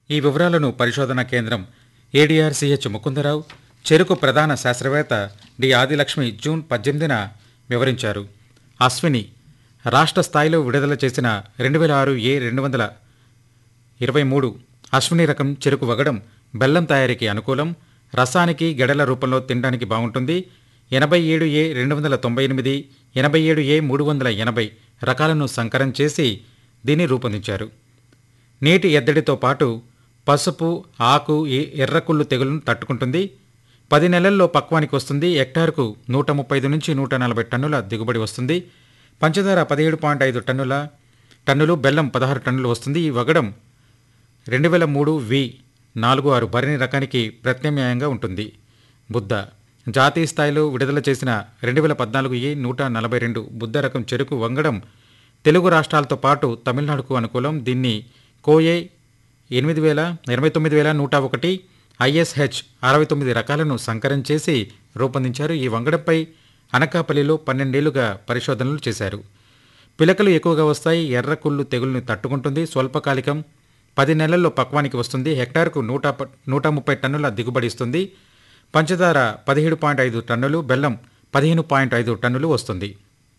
ఈ వివరాలను పరిశోధనా కేంద్రం ఏడీఆర్సీహెచ్ ముకుందరావు చెరుకు ప్రధాన శాస్త్రవేత్త డి ఆదిలక్ష్మి జూన్ పద్దెనిమిదిన వివరించారు అశ్విని రాష్ట్ర స్థాయిలో విడుదల చేసిన రెండు వేల ఆరు ఏ రెండు వందల ఇరవై మూడు అశ్విని రకం చెరుకు వగడం బెల్లం తయారీకి అనుకూలం రసానికి గెడల రూపంలో తినడానికి బాగుంటుంది ఎనభై ఏడు ఏ రెండు వందల తొంభై ఎనిమిది ఎనభై ఏడు ఏ మూడు వందల ఎనభై రకాలను సంకరం చేసి దీన్ని రూపొందించారు నీటి ఎద్దడితో పాటు పసుపు ఆకు ఎ- ఎర్రకుళ్ళు తెగులను తట్టుకుంటుంది పది నెలల్లో పక్వానికి వస్తుంది హెక్టార్కు నూట ముప్పై ఐదు నుంచి నూట నలభై టన్నుల దిగుబడి వస్తుంది పంచదార పదిహేడు పాయింట్ ఐదు టన్నుల టన్నులు బెల్లం పదహారు టన్నులు వస్తుంది ఈ వగడం రెండు వేల మూడు వి నాలుగు ఆరు భరణి రకానికి ప్రత్యామ్నాయంగా ఉంటుంది బుద్ధ జాతీయ స్థాయిలో విడుదల చేసిన రెండు వేల పద్నాలుగు ఏ నూట నలభై రెండు బుద్ధ రకం చెరుకు వంగడం తెలుగు రాష్ట్రాలతో పాటు తమిళనాడుకు అనుకూలం దీన్ని కోఏ ఎనిమిది వేల ఎనభై తొమ్మిది వేల నూట ఒకటి ఐఎస్హెచ్ అరవై తొమ్మిది రకాలను సంకరం చేసి రూపొందించారు ఈ వంగడంపై అనకాపల్లిలో పన్నెండేళ్లుగా పరిశోధనలు చేశారు పిలకలు ఎక్కువగా వస్తాయి ఎర్ర కుళ్ళు తెగుల్ని తట్టుకుంటుంది స్వల్పకాలికం పది నెలల్లో పక్వానికి వస్తుంది హెక్టార్కు నూట ప- నూట ముప్పై టన్నుల దిగుబడి ఇస్తుంది పంచదార పదిహేడు పాయింట్ ఐదు టన్నులు బెల్లం పదిహేను పాయింట్ ఐదు టన్నులు వస్తుంది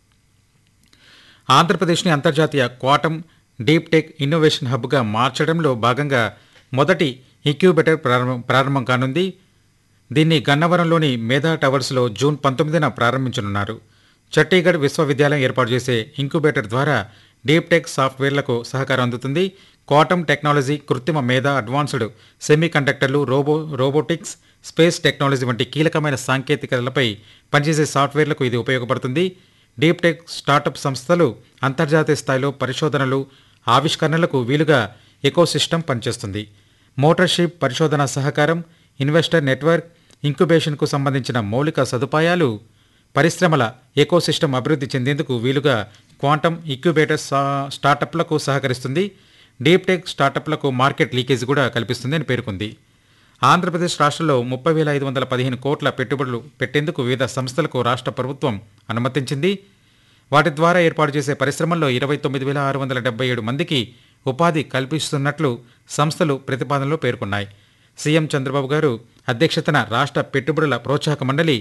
ఆంధ్రప్రదేశ్ని అంతర్జాతీయ క్వాటమ్ డీప్ టెక్ ఇన్నోవేషన్ హబ్గా మార్చడంలో భాగంగా మొదటి ఇంక్యూబేటర్ ప్రారంభం ప్రారంభం కానుంది దీన్ని గన్నవరంలోని మేధా టవర్స్లో జూన్ పంతొమ్మిదిన ప్రారంభించనున్నారు చట్టీగఢ్ విశ్వవిద్యాలయం ఏర్పాటు చేసే ఇంక్యుబేటర్ ద్వారా డీప్ టెక్ సాఫ్ట్వేర్లకు సహకారం అందుతుంది క్వాటమ్ టెక్నాలజీ కృత్రిమ మేధ అడ్వాన్స్డ్ సెమీ కండక్టర్లు రోబో రోబోటిక్స్ స్పేస్ టెక్నాలజీ వంటి కీలకమైన సాంకేతికతలపై పనిచేసే సాఫ్ట్వేర్లకు ఇది ఉపయోగపడుతుంది డీప్ టెక్ స్టార్టప్ సంస్థలు అంతర్జాతీయ స్థాయిలో పరిశోధనలు ఆవిష్కరణలకు వీలుగా ఎకోసిస్టమ్ పనిచేస్తుంది మోటార్షిప్ పరిశోధన సహకారం ఇన్వెస్టర్ నెట్వర్క్ ఇంక్యుబేషన్కు సంబంధించిన మౌలిక సదుపాయాలు పరిశ్రమల ఎకోసిస్టమ్ అభివృద్ధి చెందేందుకు వీలుగా క్వాంటమ్ ఇంక్యుబేటర్ సా- స్టార్టప్లకు సహకరిస్తుంది డీప్ టెక్ స్టార్టప్లకు మార్కెట్ లీకేజ్ కూడా కల్పిస్తుంది అని పేర్కొంది ఆంధ్రప్రదేశ్ రాష్ట్రంలో ముప్పై వేల ఐదు వందల పదిహేను కోట్ల పెట్టుబడులు పెట్టేందుకు వివిధ సంస్థలకు రాష్ట్ర ప్రభుత్వం అనుమతించింది వాటి ద్వారా ఏర్పాటు చేసే పరిశ్రమల్లో ఇరవై తొమ్మిది వేల ఆరు వందల డెబ్బై ఏడు మందికి ఉపాధి కల్పిస్తున్నట్లు సంస్థలు ప్రతిపాదనలో పేర్కొన్నాయి సీఎం చంద్రబాబు గారు అధ్యక్షతన రాష్ట్ర పెట్టుబడుల ప్రోత్సాహక మండలి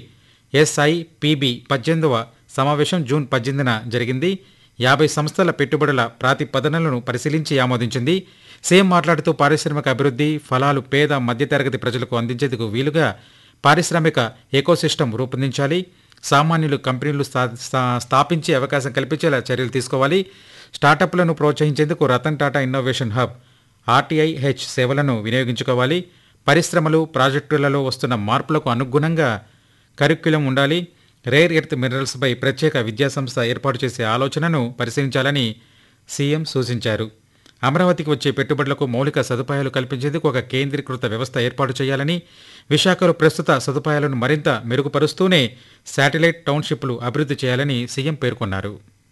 ఎస్ఐపిబి పద్దెనిమిదవ సమావేశం జూన్ పద్దెనిమిదిన జరిగింది యాభై సంస్థల పెట్టుబడుల ప్రాతిపదనలను పరిశీలించి ఆమోదించింది సీఎం మాట్లాడుతూ పారిశ్రామిక అభివృద్ధి ఫలాలు పేద మధ్యతరగతి ప్రజలకు అందించేందుకు వీలుగా పారిశ్రామిక ఎకోసిస్టమ్ రూపొందించాలి సామాన్యులు కంపెనీలు స్థా- స్థా- స్థాపించే అవకాశం కల్పించేలా చర్యలు తీసుకోవాలి స్టార్టప్లను ప్రోత్సహించేందుకు Ratan Tata innovation hub RTIH సేవలను వినియోగించుకోవాలి పరిశ్రమలు ప్రాజెక్టులలో వస్తున్న మార్పులకు అనుగుణంగా కరిక్యులం ఉండాలి రేర్ ఎర్త్ మినరల్స్పై ప్రత్యేక విద్యాసంస్థ ఏర్పాటు చేసే ఆలోచనను పరిశీలించాలని సీఎం సూచించారు అమరావతికి వచ్చే పెట్టుబడులకు మౌలిక సదుపాయాలు కల్పించేందుకు ఒక కేంద్రీకృత వ్యవస్థ ఏర్పాటు చేయాలని విశాఖలో ప్రస్తుత సదుపాయాలను మరింత మెరుగుపరుస్తూనే శాటిలైట్ టౌన్షిప్లు అభివృద్ధి చేయాలని సీఎం పేర్కొన్నారు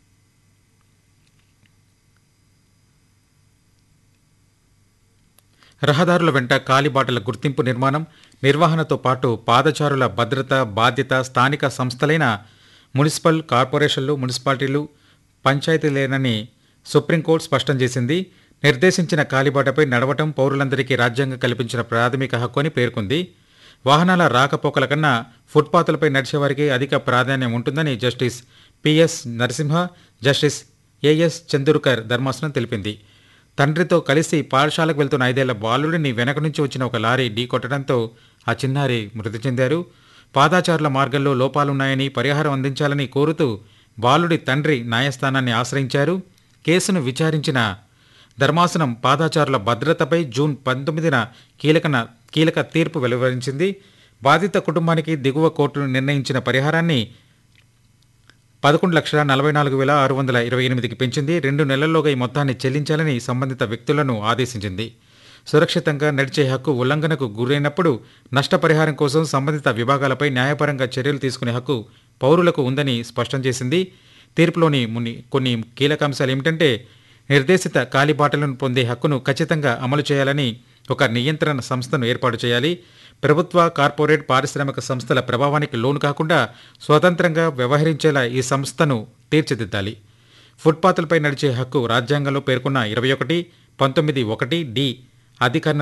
రహదారుల వెంట కాలిబాటల గుర్తింపు నిర్మాణం నిర్వహణతో పాటు పాదచారుల భద్రత బాధ్యత స్థానిక సంస్థలైన మున్సిపల్ కార్పొరేషన్లు మున్సిపాలిటీలు పంచాయతీలేనని సుప్రీంకోర్టు స్పష్టం చేసింది నిర్దేశించిన కాలిబాటపై నడవటం పౌరులందరికీ రాజ్యాంగం కల్పించిన ప్రాథమిక హక్కు అని పేర్కొంది వాహనాల రాకపోకల కన్నా ఫుట్పాత్లపై నడిచేవారికి అధిక ప్రాధాన్యం ఉంటుందని justice P S Narasimha justice A S Chandurkar ధర్మాసనం తెలిపింది తండ్రితో కలిసి పాఠశాలకు వెళ్తున్న ఐదేళ్ల బాలుడిని వెనక నుంచి వచ్చిన ఒక లారీ ఢీ కొట్టడంతో ఆ చిన్నారి మృతి చెందారు పాదాచారుల మార్గంలో లోపాలున్నాయని పరిహారం అందించాలని కోరుతూ బాలుడి తండ్రి న్యాయస్థానాన్ని ఆశ్రయించారు కేసును విచారించిన ధర్మాసనం పాదాచారుల భద్రతపై జూన్ పంతొమ్మిదిన కీలక కీలక తీర్పు వెలువరించింది బాధిత కుటుంబానికి దిగువ కోర్టు నిర్ణయించిన పరిహారాన్ని పదకొండు లక్షల నలభై నాలుగు వేల ఆరు వందల ఇరవై ఎనిమిదికి పెంచింది రెండు నెలల్లోగా ఈ మొత్తాన్ని చెల్లించాలని సంబంధిత వ్యక్తులను ఆదేశించింది సురక్షితంగా నడిచే హక్కు ఉల్లంఘనకు గురైనప్పుడు నష్టపరిహారం కోసం సంబంధిత విభాగాలపై న్యాయపరంగా చర్యలు తీసుకునే హక్కు పౌరులకు ఉందని స్పష్టం చేసింది తీర్పులోని ముని కొన్ని కీలక అంశాలు ఏమిటంటే నిర్దేశిత కాలిబాటలను పొందే హక్కును ఖచ్చితంగా అమలు చేయాలని ఒక నియంత్రణ సంస్థను ఏర్పాటు చేయాలి ప్రభుత్వ కార్పొరేట్ పారిశ్రామిక సంస్థల ప్రభావానికి లోను కాకుండా స్వతంత్రంగా వ్యవహరించేలా ఈ సంస్థను తీర్చిదిద్దాలి ఫుట్పాత్లపై నడిచే హక్కు రాజ్యాంగంలో పేర్కొన్న ఇరవై ఒకటి పంతొమ్మిది ఒకటి డి అధికరణ